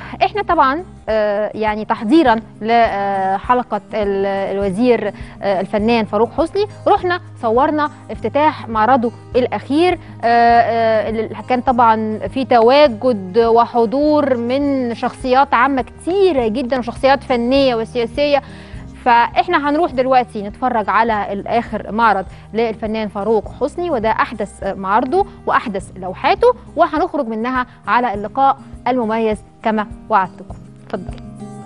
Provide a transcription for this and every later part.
احنا طبعا آه، يعني تحضيرا لحلقه ال- الوزير آه، الفنان فاروق حسني رحنا صورنا افتتاح معرضه الاخير آه، آه، اللي كان طبعا في تواجد وحضور من شخصيات عامه كتيره جدا وشخصيات فنيه وسياسيه فاحنا هنروح دلوقتي نتفرج على الاخر معرض للفنان فاروق حسني وده احدث معرضه واحدث لوحاته وهنخرج منها على اللقاء المميز كما وعدتكم اتفضل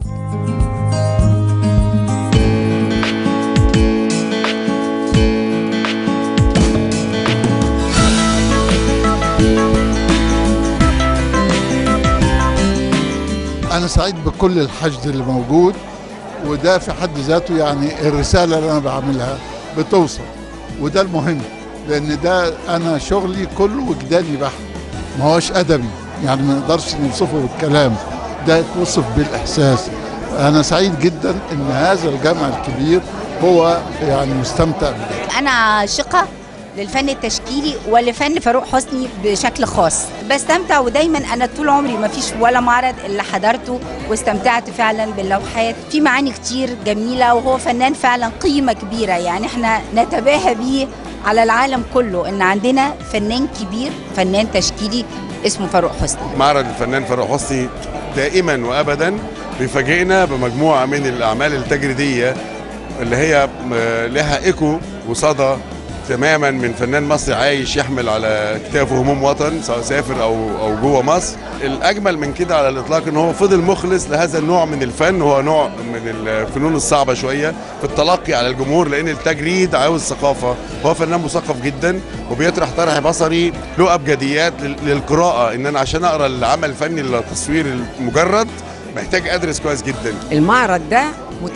أنا سعيد بكل الحشد اللي موجود وده في حد ذاته يعني الرسالة اللي أنا بعملها بتوصل وده المهم لأن ده أنا شغلي كله وجداني بحت ما هوش أدبي يعني ما نقدرش نوصفه بالكلام ده يتوصف بالإحساس أنا سعيد جدا إن هذا الجمع الكبير هو يعني مستمتع بده انا عاشقه للفن التشكيلي ولفن فاروق حسني بشكل خاص بستمتع ودايما انا طول عمري ما فيش ولا معرض اللي حضرته واستمتعت فعلا باللوحات في معاني كتير جميله وهو فنان فعلا قيمه كبيره يعني احنا نتباهى بيه على العالم كله ان عندنا فنان كبير فنان تشكيلي اسمه فاروق حسني معرض الفنان فاروق حسني دائما وابدا بيفاجئنا بمجموعه من الاعمال التجريديه اللي هي م- لها ايكو وصدى تماما من فنان مصري عايش يحمل على كتافه هموم وطن سواء سافر او او جوه مصر الاجمل من كده على الاطلاق ان هو فضل مخلص لهذا النوع من الفن هو نوع من الفنون الصعبه شويه في التلقي على الجمهور لان التجريد عاوز ثقافه هو فنان مثقف جدا وبيطرح طرح بصري له ابجديات لل- للقراءه ان انا عشان اقرا العمل الفني التصوير المجرد محتاج ادرس كويس جدا المعرض ده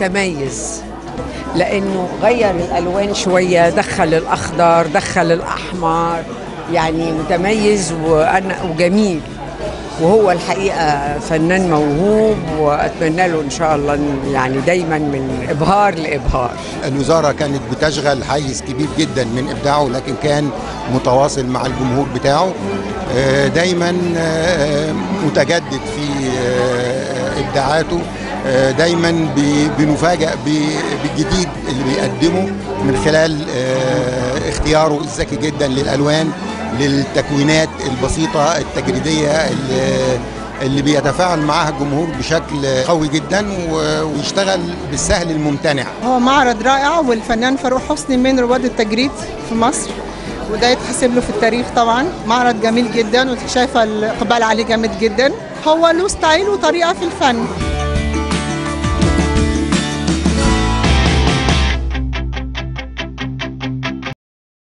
متميز لانه غير الالوان شويه دخل الاخضر دخل الاحمر يعني متميز وأنا وجميل وهو الحقيقه فنان موهوب واتمنى له ان شاء الله إن يعني دايما من ابهار لابهار الوزارة كانت بتشغل حيز كبير جدا من إبداعه لكن كان متواصل مع الجمهور بتاعه آه، دايما آه، متجدد في آه، إبداعاته آه، دايما بي- بنفاجأ ب- بالجديد اللي بيقدمه من خلال آه، اختياره الذكي جدا للألوان للتكوينات البسيطة التجريدية اللي اللي بيتفاعل معاها الجمهور بشكل قوي جدا و- ويشتغل بالسهل الممتنع هو معرض رائع والفنان فاروق حسني من رواد التجريد في مصر وده يتحسب له في التاريخ طبعا معرض جميل جدا وشايفه الاقبال عليه جامد جدا هو له ستايل وطريقه في الفن